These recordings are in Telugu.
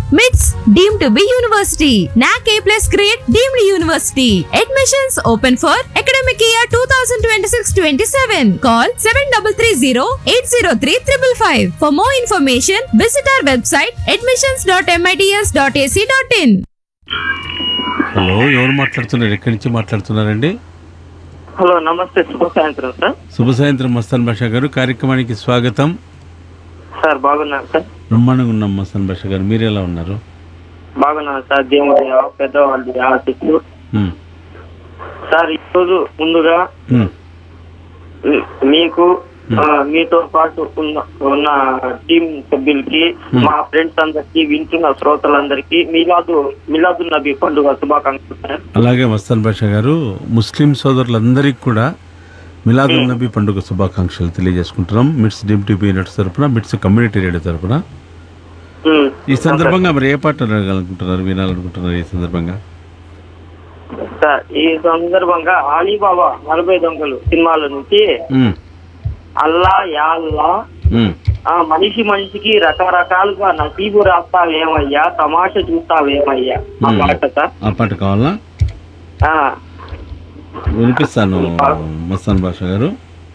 మిట్స్ deem to be university NAAC A plus grade deemed university admissions open for academic year two thousand twenty six twenty seven call seven double three zero eight zero three triple five for more information visit our website admissions dot MITS dot ac dot in hello ఎవరు మాట్లాడుతున్నారు ఎక్కడి నుంచి మాట్లాడుతున్నారండి హలో నమస్తే శుభ సాయంత్రం సార్ శుభ సాయంత్రం మస్తాన్ భాష గారు కార్యక్రమానికి స్వాగతం సార్ బాగున్నాను సార్ బ్రహ్మాండంగా ఉన్నాం మస్తాన్ భాష గారు మీరు ఎలా ఉన్నారు బాగున్నాను సార్ దేవుడి పెద్దవాళ్ళ ఆశిస్తూ ఉమ్, సార్ ఈరోజు ముందుగా ఉమ్, మీ- మీకు ఆ, మీతో పాటు ఉన్న ఉన్న టీం సభ్యులకి మా ఫ్రెండ్స్ అందరికి వింటున్న శ్రోతలందరికీ మిలాదు మిలాదు నబీ పండుగ శుభాకాంక్షలు సార్ అలాగే మస్తాన్ భాష గారు ముస్లిం సోదరులందరికీ కూడా మిలాదుల్ నబీ పండుగ శుభాకాంక్షలు తెలియజేసుకుంటున్నాం మిట్స్ డిప్యూటీ యూనిట్స్ తరపున మిట్స్ కమ్యూనిటీ రేడియో తరపున ఉమ్. ఈ సందర్భంగా మరి ఏ పాట అడగాలనుకుంటున్నారు వినాలనుకుంటున్నారు ఈ సందర్భంగా సార్ ఈ సందర్భంగా అలీబాబా నలభై దొంగలు సినిమాల నుంచి ఉమ్, అల్లా యా అల్లా ఉమ్, ఆ మనిషి మనిషికి రకరకాలుగా నసీబు రాస్తావేమయ్యా తమాషా చూస్తావేమయ్యా ఆ Hmm. పాట సార్ ఆ పాట కావాలా ఆ, వినిపిస్తాను మస్తాన్ భాష గారు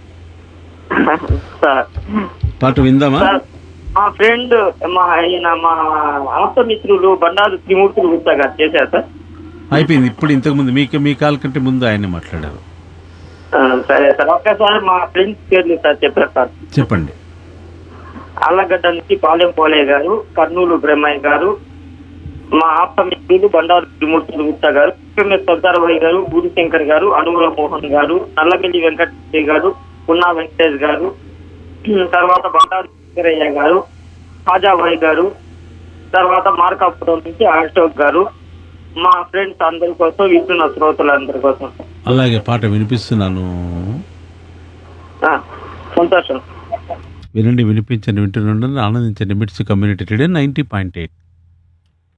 సార్ పాట విందామా సార్ మా ఫ్రెండ్ మా ఆయన మా ఆప్త మిత్రులు బండారు త్రిమూర్తులు గుప్తా గారు చేశారు సార్ అయిపోయింది ఇప్పుడు ఇంతకుముందు మీకు మీ కాల్ కంటే ముందు ఆయనే మాట్లాడారు ఆ, సరే సార్ ఒక్కసారి మా ఫ్రెండ్స్ పేర్లు సార్ చెప్పారు సార్ చెప్పండి అల్లగడ్డ నుంచి పాలెం పోలే గారు కర్నూలు బ్రహ్మయ్య గారు మా ఆప్త మిత్రులు బండారు త్రిమూర్తులు గుప్తా గారు ఎంఎస్ సర్దారబాయి గారు బూడిశంకర్ గారు అనుగుల మోహన్ గారు నల్లమిల్లి వెంకటరెడ్డి గారు పున్నా వెంకటేష్ గారు తర్వాత బండారు శంకరయ్య గారు హాజాబాయి గారు తర్వాత మార్కాపురం నుంచి అశోక్ గారు మా ఫ్రెండ్స్ అందరి కోసం వింటున్న శ్రోతలందరి కోసం అలాగే పాట వినిపిస్తున్నాను ఆ, సంతోషం వినండి వినిపించండి వింటుండండి ఆనందించండి MITS community radio ninety point eight